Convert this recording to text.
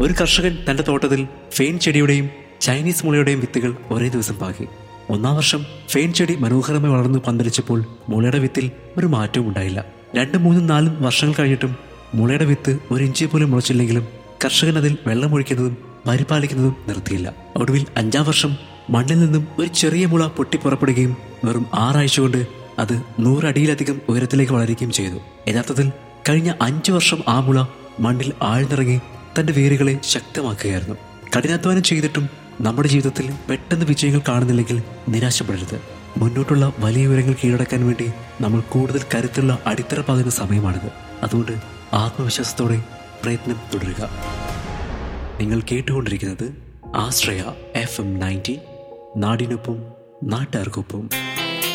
ഒരു കർഷകൻ തന്റെ തോട്ടത്തിൽ ഫെയിൻ ചെടിയുടെയും ചൈനീസ് മുളയുടെയും വിത്തുകൾ ഒരേ ദിവസം പാകി ഒന്നാം വർഷം ഫെയിൻ ചെടി മനോഹരമായി വളർന്നു പന്തലിച്ചപ്പോൾ മുളയുടെ വിത്തിൽ ഒരു മാറ്റവും ഉണ്ടായില്ല രണ്ടും മൂന്നും നാലും വർഷങ്ങൾ കഴിഞ്ഞിട്ടും മുളയുടെ വിത്ത് ഒരു ഇഞ്ചി പോലും മുളച്ചില്ലെങ്കിലും കർഷകൻ അതിൽ വെള്ളമൊഴിക്കുന്നതും പരിപാലിക്കുന്നതും നിർത്തിയില്ല ഒടുവിൽ അഞ്ചാം വർഷം മണ്ണിൽ നിന്നും ഒരു ചെറിയ മുള പൊട്ടിപ്പുറപ്പെടുകയും വെറും ആറാഴ്ച കൊണ്ട് അത് നൂറടിയിലധികം ഉയരത്തിലേക്ക് വളരുകയും ചെയ്തു യഥാർത്ഥത്തിൽ കഴിഞ്ഞ അഞ്ചു വർഷം ആ മുള മണ്ണിൽ ആഴ്ന്നിറങ്ങി തന്റെ വേരുകളെ ശക്തമാക്കുകയായിരുന്നു കഠിനാധ്വാനം ചെയ്തിട്ടും നമ്മുടെ ജീവിതത്തിൽ പെട്ടെന്ന് വിജയങ്ങൾ കാണുന്നില്ലെങ്കിൽ നിരാശപ്പെടരുത് മുന്നോട്ടുള്ള വലിയ ഉയരങ്ങൾ കീഴടക്കാൻ വേണ്ടി നമ്മൾ കൂടുതൽ കരുത്തുള്ള അടിത്തറ പാകുന്ന സമയമാണിത് അതുകൊണ്ട് ആത്മവിശ്വാസത്തോടെ പ്രയത്നം തുടരുക നിങ്ങൾ കേട്ടുകൊണ്ടിരിക്കുന്നത് ആശ്രയ എഫ് എം നയൻറ്റി നാടിനൊപ്പം നാട്ടുകാർക്കൊപ്പം